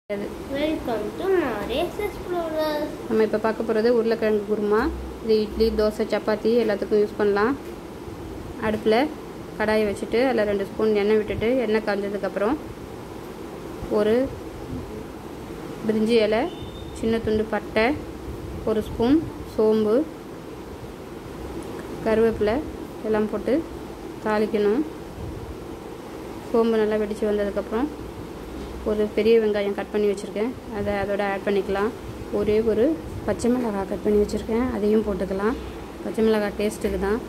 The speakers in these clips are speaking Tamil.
வெல்கம் டு நாரேஸ் எக்ஸ்ப்ளோரர்ஸ் நம்ம இப்போ பார்க்க போகிறது உருளைக்கிழங்கு குருமா இது இட்லி தோசை சப்பாத்தி எல்லாத்துக்கும் யூஸ் பண்ணலாம் அடுப்பில் கடாயை வச்சுட்டு அதில் ரெண்டு ஸ்பூன் எண்ணெய் விட்டுட்டு எண்ணெய் காஞ்சதுக்கப்புறம் ஒரு பிரிஞ்சி இலை சின்ன துண்டு பட்டை ஒரு ஸ்பூன் சோம்பு கருவேப்பிலை எல்லாம் போட்டு தாளிக்கணும் சோம்பு நல்லா வெடித்து வந்ததுக்கப்புறம் ஒரு பெரிய வெங்காயம் கட் பண்ணி வச்சுருக்கேன் அதை அதோட ஆட் பண்ணிக்கலாம் ஒரே ஒரு பச்சை மிளகாய் கட் பண்ணி வச்சுருக்கேன் அதையும் போட்டுக்கலாம் பச்சை மிளகாய் டேஸ்ட்டுக்கு தான்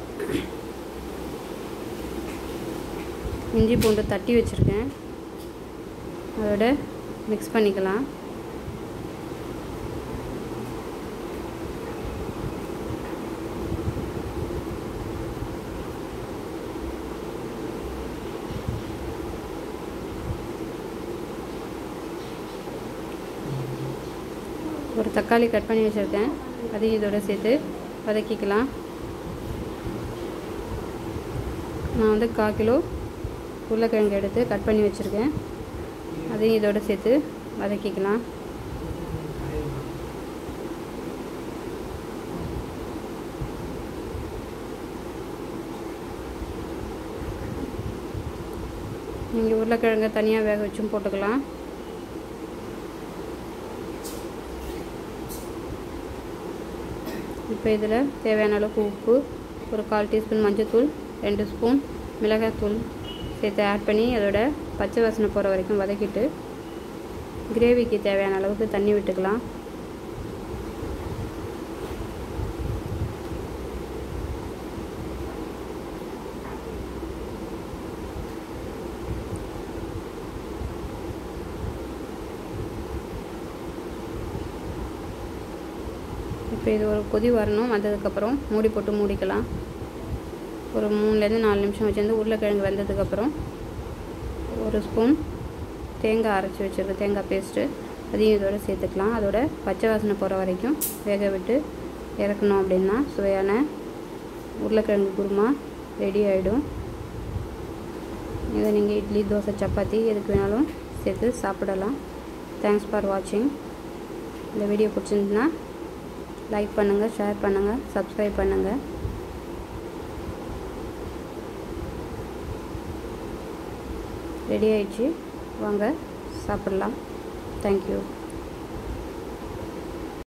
இஞ்சி பூண்டு தட்டி வச்சுருக்கேன் அதோட மிக்ஸ் பண்ணிக்கலாம் ஒரு தக்காளி கட் பண்ணி வச்சுருக்கேன் அதையும் இதோட சேர்த்து வதக்கிக்கலாம் நான் வந்து கால் கிலோ உருளைக்கிழங்கு எடுத்து கட் பண்ணி வச்சுருக்கேன் அதையும் இதோட சேர்த்து வதக்கிக்கலாம் நீங்கள் உருளைக்கிழங்கை தனியாக வேக வச்சும் போட்டுக்கலாம் இப்போ இதில் தேவையான அளவுக்கு உப்பு ஒரு கால் டீஸ்பூன் மஞ்சள்தூள் ரெண்டு ஸ்பூன் மிளகாய்த்தூள் சேர்த்து ஆட் பண்ணி அதோட பச்சை வாசனை போகிற வரைக்கும் வதக்கிட்டு கிரேவிக்கு தேவையான அளவுக்கு தண்ணி விட்டுக்கலாம் இப்போ இது ஒரு கொதி வரணும் வந்ததுக்கப்புறம் மூடி போட்டு மூடிக்கலாம் ஒரு மூணுலேருந்து நாலு நிமிஷம் வச்சுருந்து உருளைக்கிழங்கு வெந்ததுக்கப்புறம் ஒரு ஸ்பூன் தேங்காய் அரைச்சி வச்சுருக்க தேங்காய் பேஸ்ட்டு அதையும் இதோட சேர்த்துக்கலாம் அதோட பச்சை வாசனை போகிற வரைக்கும் வேக விட்டு இறக்கணும் அப்படின்னா சுவையான உருளைக்கிழங்கு குருமா ரெடி ஆகிடும் இதை நீங்கள் இட்லி தோசை சப்பாத்தி எதுக்கு வேணாலும் சேர்த்து சாப்பிடலாம் தேங்க்ஸ் ஃபார் வாட்சிங் இந்த வீடியோ பிடிச்சிருந்துன்னா லைக் பண்ணுங்கள் ஷேர் பண்ணுங்கள் சப்ஸ்கிரைப் பண்ணுங்கள் ரெடி ஆயிடுச்சு வாங்க சாப்பிட்லாம் தேங்க்யூ